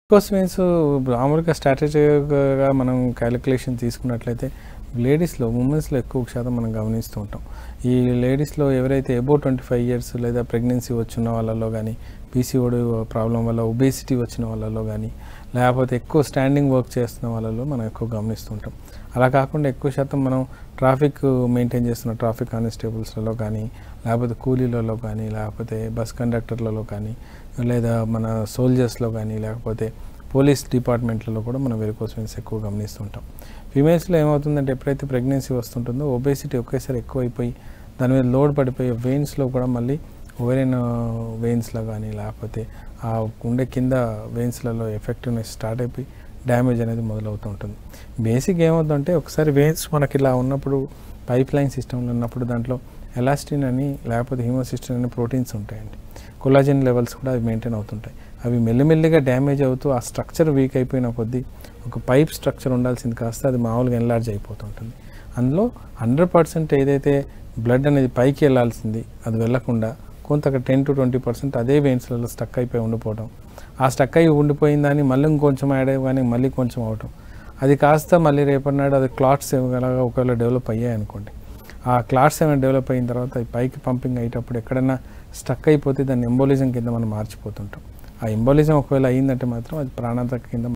course means మామూలుగా స్ట్రాటజీగా మనం calculation తీసుకున్నట్లయితే లేడీస్లో ఉమెన్స్లో ఎక్కువ శాతం మనం గమనిస్తూ ఉంటాం ఈ లేడీస్లో ఎవరైతే ఎబో ట్వంటీ ఫైవ్ ఇయర్స్ లేదా ప్రెగ్నెన్సీ వచ్చిన వాళ్ళలో కానీ పీసీఓడి ప్రాబ్లం వల్ల ఒబేసిటీ వచ్చిన వాళ్ళలో కానీ లేకపోతే ఎక్కువ స్టాండింగ్ వర్క్ చేస్తున్న వాళ్ళలో మనం ఎక్కువ గమనిస్తుంటాం అలా కాకుండా ఎక్కువ శాతం మనం ట్రాఫిక్ మెయింటైన్ చేస్తున్న ట్రాఫిక్ కానిస్టేబుల్స్లలో కానీ లేకపోతే కూలీలలో కానీ లేకపోతే బస్ కండక్టర్లలో కానీ లేదా మన సోల్జర్స్లో కానీ లేకపోతే పోలీస్ డిపార్ట్మెంట్లలో కూడా మనం వెరికోస్ వెయిన్స్ ఎక్కువ గమనిస్తుంటాం ఫీమేల్స్లో ఏమవుతుందంటే ఎప్పుడైతే ప్రెగ్నెన్సీ వస్తుంటుందో ఒబేసిటీ ఒకేసారి ఎక్కువైపోయి దాని మీద లోడ్ పడిపోయి వెయిన్స్లో కూడా మళ్ళీ ఓవరైన వెయిన్స్లో కానీ లేకపోతే ఆ ఉండే కింద వెయిన్స్లలో ఎఫెక్టివ్నెస్ స్టార్ట్ అయిపోయి డ్యామేజ్ అనేది మొదలవుతూ ఉంటుంది బేసిక్ ఏమవుతుందంటే ఒకసారి వెయిన్స్ మనకి ఇలా ఉన్నప్పుడు పైప్ లైన్ సిస్టంలో ఉన్నప్పుడు దాంట్లో ఎలాస్టిన్ అని లేకపోతే హిమోసిస్టిన్ అని ప్రోటీన్స్ ఉంటాయండి కొలాజిన్ లెవెల్స్ కూడా అవి మెయింటైన్ అవుతుంటాయి అవి మెల్లిమెల్లిగా డ్యామేజ్ అవుతూ ఆ స్ట్రక్చర్ వీక్ అయిపోయిన కొద్దీ ఒక పైప్ స్ట్రక్చర్ ఉండాల్సింది కాస్త అది మామూలుగా ఎన్లార్జ్ అయిపోతుంటుంది అందులో హండ్రెడ్ పర్సెంట్ ఏదైతే బ్లడ్ అనేది పైకి వెళ్ళాల్సింది అది వెళ్ళకుండా కొంత టెన్ టు ట్వంటీ పర్సెంట్ అదే వెయిన్స్లలో స్టక్ అయిపోయి ఉండిపోవడం ఆ స్టక్ అయి ఉండిపోయిన దాన్ని మళ్ళీ ఇంకొంచెం యాడ్ అయ్యి మళ్ళీ కొంచెం అవటం అది కాస్త మళ్ళీ రేపటి నాడు అది క్లాట్స్ ఏమైనా ఒకవేళ డెవలప్ అయ్యాయి అనుకోండి ఆ క్లాట్స్ ఏమైనా డెవలప్ అయిన తర్వాత అవి పైకి పంపింగ్ అయ్యేటప్పుడు ఎక్కడైనా స్టక్ అయిపోతే దాన్ని ఎంబోలిజం కింద మనం మార్చిపోతుంటాం ఆ ఎంబోలిజం ఒకవేళ అయ్యిందంటే మాత్రం అది ప్రాణాంతక కింద